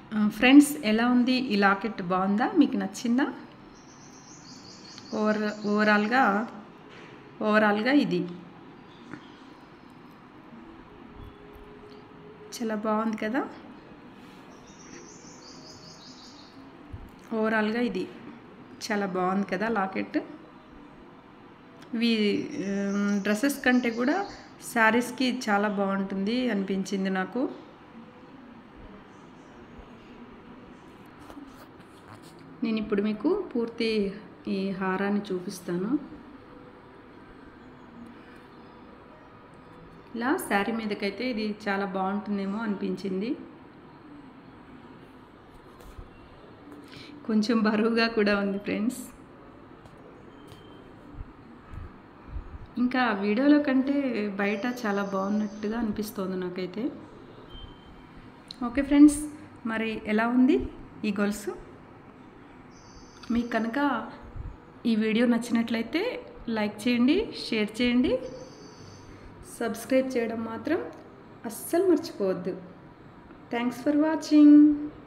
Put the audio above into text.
friends ఎలా ఉంది ఈ లాకెట్ బాగుందా మీకు నచ్చిందా ఓవర్ ఓవరాల్గా ఓవరాల్గా ఇది చాలా బాగుంది కదా ఓవరాల్గా ఇది చాలా బాగుంది కదా లాకెట్ ఇవి డ్రెస్సెస్ కంటే కూడా శారీస్కి చాలా బాగుంటుంది అనిపించింది నాకు నేను ఇప్పుడు మీకు పూర్తి ఈ హారాన్ని చూపిస్తాను ఇలా శారీ మీదకైతే ఇది చాలా బాగుంటుందేమో అనిపించింది కొంచెం బరువుగా కూడా ఉంది ఫ్రెండ్స్ ఇంకా వీడియోలో కంటే బయట చాలా బాగున్నట్టుగా అనిపిస్తోంది నాకైతే ఓకే ఫ్రెండ్స్ మరి ఎలా ఉంది ఈ గొలుసు మీకు కనుక ఈ వీడియో నచ్చినట్లయితే లైక్ చేయండి షేర్ చేయండి సబ్స్క్రైబ్ చేయడం మాత్రం అస్సలు మర్చిపోవద్దు థ్యాంక్స్ ఫర్ వాచింగ్